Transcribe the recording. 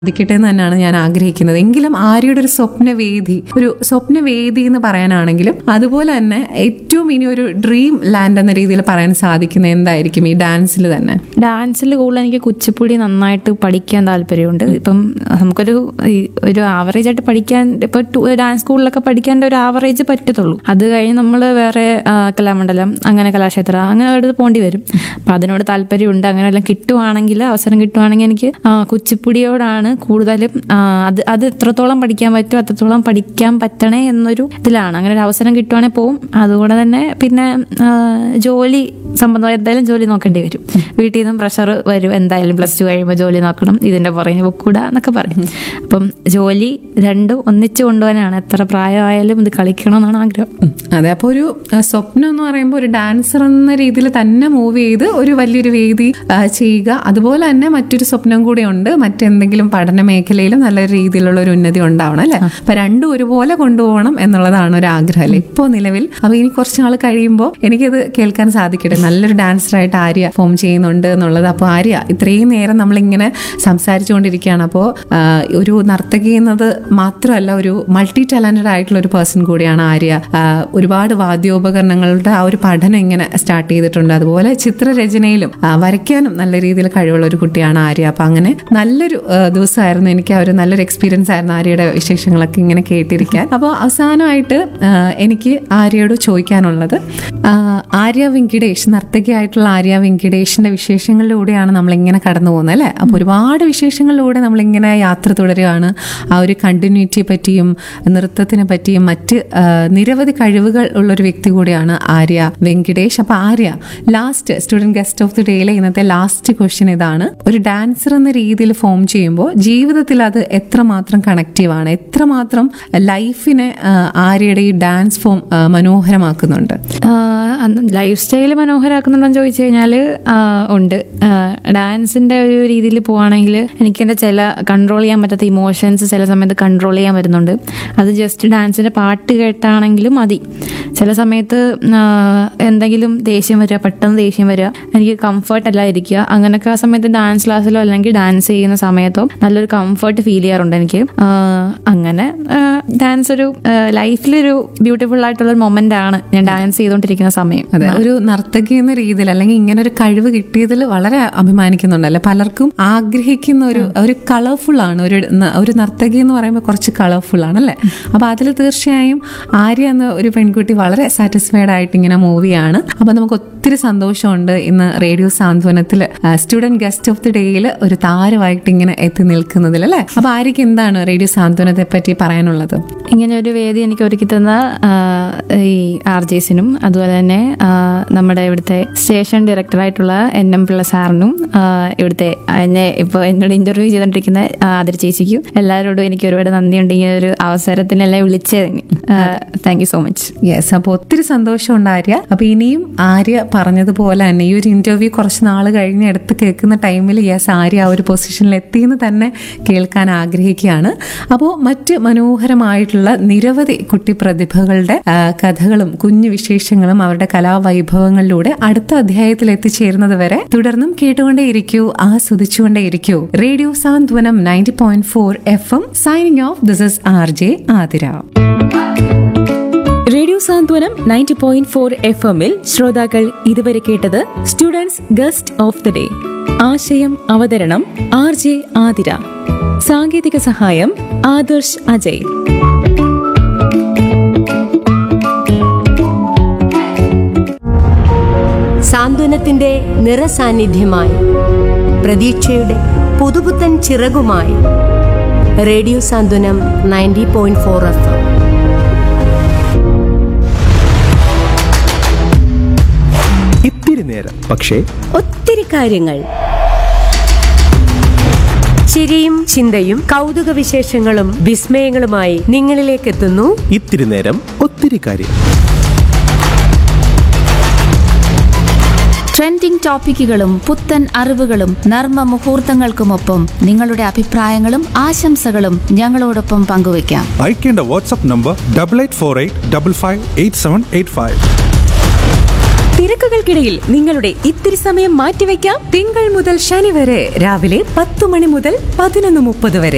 സാധിക്കട്ടെ എന്ന് തന്നെയാണ് ഞാൻ ആഗ്രഹിക്കുന്നത് എങ്കിലും ആര്യയുടെ ഒരു സ്വപ്നവേദി ഒരു സ്വപ്നവേദി എന്ന് പറയാനാണെങ്കിലും അതുപോലെ തന്നെ ഏറ്റവും ഇനി ഒരു ഡ്രീം ലാൻഡ് എന്ന രീതിയിൽ പറയാൻ സാധിക്കുന്ന എന്തായിരിക്കും ഈ ഡാൻസിൽ തന്നെ ഡാൻസിൽ കൂടുതൽ എനിക്ക് കുച്ചിപ്പുടി നന്നായിട്ട് പഠിക്കാൻ താല്പര്യമുണ്ട് ഇപ്പം നമുക്കൊരു ഈ ഒരു ആവറേജ് ആയിട്ട് പഠിക്കാൻ ഇപ്പൊ ടു- ഡാൻസ് സ്കൂളിലൊക്കെ പഠിക്കാൻ ഒരു ആവറേജ് പറ്റത്തുള്ളൂ അത് കഴിഞ്ഞ് നമ്മൾ വേറെ ആ, കലാമണ്ഡലം അങ്ങനെ കലാക്ഷേത്ര അങ്ങനെ അടുത്ത് പോകേണ്ടി വരും അപ്പൊ അതിനോട് താല്പര്യമുണ്ട് അങ്ങനെ എല്ലാം കിട്ടുവാണെങ്കിൽ അവസരം കിട്ടുവാണെങ്കിൽ എനിക്ക് ആ, കുച്ചിപ്പുടിയോടാണ് കൂടുതലും ആ, അത് അത് എത്രത്തോളം പഠിക്കാൻ പറ്റും അത്രത്തോളം പഠിക്കാൻ പറ്റണേ എന്നൊരു ഇതിലാണ് അങ്ങനെ ഒരു അവസരം കിട്ടുവാണെങ്കിൽ പോവും അതുകൂടെ തന്നെ പിന്നെ ആ, ജോലി സംബന്ധമായി എന്തായാലും ജോലി നോക്കേണ്ടി വരും വീട്ടിൽ നിന്നും പ്രഷർ വരും എന്തായാലും പ്ലസ് ടു കഴിയുമ്പോൾ ജോലി നോക്കണം ഇതിന്റെ പുറകെ പൊക്കൂടാ എന്നൊക്കെ പറയും അപ്പം ജോലി രണ്ടും ഒന്നിച്ചു കൊണ്ടുപോകാനാണ് എത്ര പ്രായമായാലും ഇത് കളിക്കണമെന്നാണ് ആഗ്രഹം ഉം. അതെ അപ്പോൾ ഒരു ആ, സ്വപ്നം എന്ന് പറയുമ്പോൾ ഒരു ഡാൻസർ എന്ന രീതിയിൽ തന്നെ മൂവ് ചെയ്ത് ഒരു വലിയൊരു വേദി ആ, ചെയ്യുക അതുപോലെ തന്നെ മറ്റൊരു സ്വപ്നം കൂടെ ഉണ്ട് മറ്റെന്തെങ്കിലും പഠന മേഖലയിലും നല്ല രീതിയിലുള്ള ഒരു ഉന്നതി ഉണ്ടാവണം അല്ലെ അപ്പൊ രണ്ടും ഒരുപോലെ കൊണ്ടുപോകണം എന്നുള്ളതാണ് ഒരു ആഗ്രഹം അല്ലെ ഇപ്പോൾ നിലവിൽ അപ്പൊ ഇനി കുറച്ച് നാൾ കഴിയുമ്പോൾ എനിക്കത് കേൾക്കാൻ സാധിക്കട്ടെ നല്ലൊരു ഡാൻസറായിട്ട് ആര്യ ഫോം ചെയ്യുന്നുണ്ട് എന്നുള്ളത് അപ്പോൾ ആര്യ ഇത്രയും നേരം നമ്മളിങ്ങനെ സംസാരിച്ചുകൊണ്ടിരിക്കുകയാണ് അപ്പോൾ ഒരു നർത്തകി എന്നത് മാത്രമല്ല ഒരു മൾട്ടി ടാലന്റഡ് ആയിട്ടുള്ള ഒരു പേഴ്സൺ കൂടിയാണ് ആര്യ ആ, ഒരുപാട് വാദ്യോപകരണങ്ങളുടെ ആ ഒരു പഠനം ഇങ്ങനെ സ്റ്റാർട്ട് ചെയ്തിട്ടുണ്ട് അതുപോലെ ചിത്രരചനയിലും ആ, വരയ്ക്കാനും നല്ല രീതിയിൽ കഴിവുള്ള ഒരു കുട്ടിയാണ് ആര്യ അപ്പൊ അങ്ങനെ നല്ലൊരു ആ, ദിവസമായിരുന്നു എനിക്ക് ആ ഒരു നല്ലൊരു എക്സ്പീരിയൻസ് ആയിരുന്നു ആര്യയുടെ വിശേഷങ്ങളൊക്കെ ഇങ്ങനെ കേട്ടിരിക്കാൻ അപ്പോൾ അവസാനമായിട്ട് ആ, എനിക്ക് ആര്യയോട് ചോദിക്കാനുള്ളത് ആ, ആര്യ വെങ്കിടേഷ് നർത്തകിയായിട്ടുള്ള ആര്യ വെങ്കിടേഷിന്റെ വിശേഷങ്ങളിലൂടെയാണ് നമ്മളിങ്ങനെ കടന്നു പോകുന്നത് അല്ലേ അപ്പോൾ ഒരുപാട് വിശേഷങ്ങളിലൂടെ നമ്മളിങ്ങനെ യാത്ര തുടരുകയാണ് ആ ഒരു കണ്ടിന്യൂറ്റിയെ പറ്റിയും നൃത്തത്തിനെ പറ്റിയും മറ്റ് ആ, നിരവധി കഴിവുകൾ ഉള്ള ഒരു വ്യക്തി കൂടിയാണ് ആര്യ വെങ്കിടേഷ് അപ്പൊ Arya last student guest of the ഡേയിലെ ഇന്നത്തെ ലാസ്റ്റ് ക്വസ്റ്റ്യൻ ഇതാണ് ഒരു ഡാൻസർ എന്ന രീതിയിൽ ഫോം ചെയ്യുമ്പോൾ ജീവിതത്തിൽ അത് എത്രമാത്രം കണക്റ്റീവ് ആണ് എത്രമാത്രം ലൈഫിനെ ആ, ആര്യയുടെ ഈ ഡാൻസ് ഫോം ആ, മനോഹരമാക്കുന്നുണ്ട് ലൈഫ് സ്റ്റൈൽ മനോഹരാക്കുന്നുണ്ടോന്ന് ചോദിച്ചു കഴിഞ്ഞാൽ ഉണ്ട് ഡാൻസിന്റെ ഒരു രീതിയിൽ പോവാണെങ്കിൽ എനിക്ക് എൻ്റെ ചില കൺട്രോൾ ചെയ്യാൻ പറ്റാത്ത ഇമോഷൻസ് ചില സമയത്ത് കൺട്രോൾ ചെയ്യാൻ വരുന്നുണ്ട് അത് ജസ്റ്റ് ഡാൻസിന്റെ പാട്ട് കേട്ടാണെങ്കിലും മതി ചില സമയത്ത് ആ, എന്തെങ്കിലും ദേഷ്യം വരിക പെട്ടെന്ന് ദേഷ്യം വരിക എനിക്ക് കംഫർട്ട് അല്ല ഇരിക്കുക അങ്ങനെയൊക്കെ ആ സമയത്ത് ഡാൻസ് ക്ലാസ്സിലോ അല്ലെങ്കിൽ ഡാൻസ് ചെയ്യുന്ന സമയത്തോ നല്ലൊരു കംഫർട്ട് ഫീൽ ചെയ്യാറുണ്ട് എനിക്ക് ആ, അങ്ങനെ ഡാൻസ് ഒരു ലൈഫിലൊരു ബ്യൂട്ടിഫുൾ ആയിട്ടുള്ള ഒരു മൊമെന്റ് ആണ് ഞാൻ ഡാൻസ് ചെയ്തുകൊണ്ടിരിക്കുന്ന സമയം അതെ ഒരു നർത്തകി എന്ന രീതിയിൽ അല്ലെങ്കിൽ ഇങ്ങനെ ഒരു കഴിവ് കിട്ടിയതിൽ വളരെ അഭിമാനിക്കുന്നുണ്ടല്ലേ പലർക്കും ആഗ്രഹിക്കുന്ന ഒരു ഒരു കളർഫുൾ ആണ് ഒരു ന- ഒരു നർത്തകി എന്ന് പറയുമ്പോൾ കുറച്ച് കളർഫുൾ ആണ് അല്ലേ അപ്പൊ അതിൽ തീർച്ചയായും ആര്യ എന്ന ഒരു പെൺകുട്ടി വളരെ സാറ്റിസ്ഫൈഡ് ആയിട്ട് ഇങ്ങനെ മൂവിയാണ് അപ്പൊ നമുക്ക് ഒത്തിരി സന്തോഷമുണ്ട് ഇന്ന് റേഡിയോ സാന്ത്വനത്തിൽ സ്റ്റുഡന്റ് ഗസ്റ്റ് ഓഫ് ദി ഡേയിൽ ഒരു താരമായിട്ട് ഇങ്ങനെ എത്തി നിൽക്കുന്നതിൽ അല്ലേ അപ്പൊ ആര്യക്ക് എന്താണ് റേഡിയോ സാന്ത്വനത്തെ പറ്റി പറയാനുള്ളത് ഇങ്ങനെ ഒരു വേദി എനിക്ക് ഒരുക്കി തന്ന ആ, ഈ ആർ ജെസിനും അതുപോലെ തന്നെ ആ, നമ്മുടെ ഇവിടുത്തെ സ്റ്റേഷൻ ഡയറക്ടറായിട്ടുള്ള എൻ എം പിള്ള സാറിനും ആ, ഇവിടുത്തെ എന്നെ ഇപ്പോൾ എന്നോട് ഇന്റർവ്യൂ ചെയ്തുകൊണ്ടിരിക്കുന്ന ആദര ചേച്ചിക്കും എല്ലാവരോടും എനിക്ക് ഒരുപാട് നന്ദിയുണ്ട് ഈ ഒരു അവസരത്തിനെല്ലാം വിളിച്ചതിന് thank you so much yes അപ്പോൾ ഒത്തിരി സന്തോഷമുണ്ട് ആര്യ അപ്പൊ ഇനിയും ആര്യ പറഞ്ഞതുപോലെ തന്നെ ഈ ഒരു ഇന്റർവ്യൂ കുറച്ച് നാൾ കഴിഞ്ഞ് എടുത്ത് കേൾക്കുന്ന ടൈമിൽ യെസ് ആര്യ ആ ഒരു പൊസിഷനിൽ എത്തിയെന്ന് തന്നെ കേൾക്കാൻ ആഗ്രഹിക്കുകയാണ് അപ്പോൾ മറ്റ് മനോഹരമായിട്ടുള്ള നിരവധി കുട്ടി പ്രതിഭകളുടെ ആ, കഥകളും കുഞ്ഞു വിശേഷങ്ങളും അവരുടെ കലാവൈഭവങ്ങളിലൂടെ അടുത്ത അധ്യായത്തിൽ എത്തിച്ചേരുന്നത് വരെ തുടർന്നും കേട്ടുകൊണ്ടേയിരിക്കൂ ആസ്വദിച്ചുകൊണ്ടേയിരിക്കൂ radio Santhwanam ninety point four F M signing off this is R J Athira radio Santhwanam ninety point four F എമ്മിൽ ശ്രോതാക്കൾ ഇതുവരെ കേട്ടത് students guest of the day ആശയം അവതരണം ആർ ജെ ആതിര സാങ്കേതിക സഹായം ആദർശ് അജയ് സാന്ത്വനത്തിന്റെ നിറസാന്നിധ്യമായി പ്രതീക്ഷയുടെ പുതുപുത്തൻ ചിറകുമായി radio Santhwanam ninety point four F ഇത്തിരി നേരം പക്ഷേ ഒത്തിരി കാര്യങ്ങൾ ചിരിയും ചിന്തയും കൗതുക വിശേഷങ്ങളും വിസ്മയങ്ങളുമായി നിങ്ങളിലേക്ക് എത്തുന്നു ഇത്തിരി നേരം ഒത്തിരി കാര്യം ട്രെൻഡിംഗ് ടോപ്പിക്കുകളും പുത്തൻ അറിവുകളും നർമ്മ മുഹൂർത്തങ്ങൾക്കുമൊപ്പം നിങ്ങളുടെ അഭിപ്രായങ്ങളും ആശംസകളും ഞങ്ങളോടൊപ്പം പങ്കുവയ്ക്കാം അയക്കേണ്ട WhatsApp number double eight four eight double five eight seven eight five തിരക്കുകൾക്കിടയിൽ നിങ്ങളുടെ ഇത്തിരി സമയം മാറ്റിവെക്കാം തിങ്കൾ മുതൽ ശനി വരെ രാവിലെ പത്ത് മണി മുതൽ പതിനൊന്ന് മുപ്പത് വരെ